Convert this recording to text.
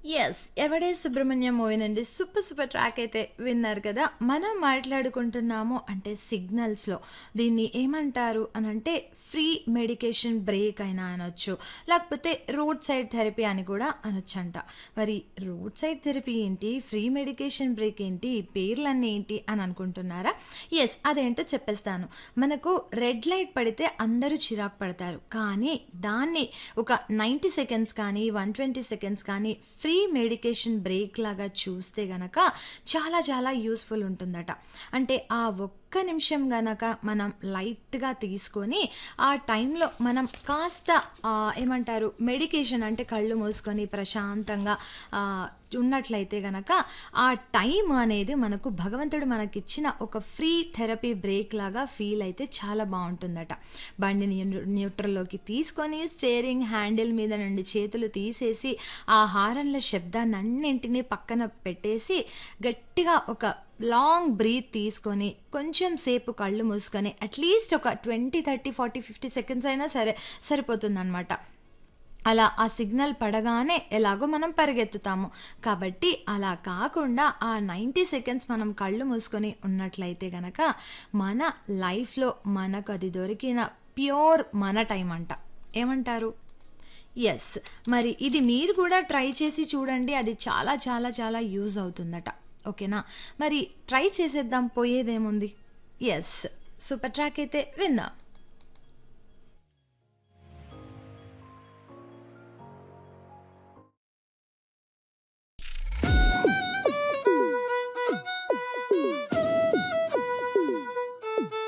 Yes. 'Evade Subrahmanyam' movie నుండి super super track అయితే విన్నారు కదా! మనం మాట్లాడుకుంటున్నాము అంటే సిగ్నల్స్‌లో దీన్ని ఏమంటారు అనంటే ఫ్రీ మెడికేషన్ బ్రేక్ అయినా అనొచ్చు. లేకపోతే రోడ్ సైడ్ థెరపీ అని కూడా అనొచ్చంట. మరి రోడ్ సైడ్ థెరపీ ఏంటి? ఫ్రీ మెడికేషన్ బ్రేక్ ఏంటి? ఈ పేర్లన్నీ ఏంటి అని అనుకుంటున్నారా? యెస్. అదేంటో చెప్పేస్తాను. మనకు రెడ్ లైట్ పడితే అందరూ చిరాకు పడతారు. కానీ దాన్ని ఒక 90 సెకండ్స్ కానీ, 120 సెకండ్స్ కానీ ఫ్రీ మెడికేషన్ బ్రేక్ లాగా చూస్తే గనక చాలా చాలా యూజ్‌ఫుల్ ఉంటుందట. అంటే ఆ ఒక్క నిమిషం గనక మనం లైట్‌గా తీసుకొని ఆ టైంలో మనం కాస్త ఆహ్, ఏమంటారు మెడికేషన్ అంటే కళ్ళు మూసుకొని ప్రశాంతంగా ఆహ్, ఉన్నట్లయితే గనక ఆ టైం అనేది మనకు భగవంతుడు మనకిచ్చిన ఒక ఫ్రీ థెరపీ బ్రేక్ లాగా ఫీల్ అయితే చాలా బావుంటుందట. బండిని న్యూ న్యూట్రల్‌లోకి తీసుకొని స్టీరింగ్ హ్యాండిల్ మీద నుండి చేతులు తీసేసి ఆ హారన్ల శబ్దాన్నన్నింటినీ పక్కన పెట్టేసి గట్టిగా ఒక లాంగ్ బ్రీత్ తీసుకొని కొంచెం సేపు కళ్ళు మూసుకొని అట్‌లీస్ట్ ఒక 20, 30, 40, 50 సెకండ్స్ అయినా సరే సరిపోతుందనమాట. అలా ఆ సిగ్నల్ పడగానే ఎలాగో మనం పరిగెత్తుతాము. కాబట్టి అలా కాకుండా ఆ 90 సెకండ్స్ మనం కళ్ళు మూసుకొని ఉన్నట్లయితే గనక మన లైఫ్‌లో మనకది దొరికిన ప్యూర్ మన టైం అంట. ఏమంటారు? యెస్. మరి ఇది మీరు కూడా ట్రై చేసి చూడండి. అది చాలా చాలా చాలా యూజ్ అవుతుందట. ఓకేనా? మరి ట్రై చేసేద్దాం పోయేదేముంది? యెస్. సూపర్ ట్రాక్ అయితే విందాం.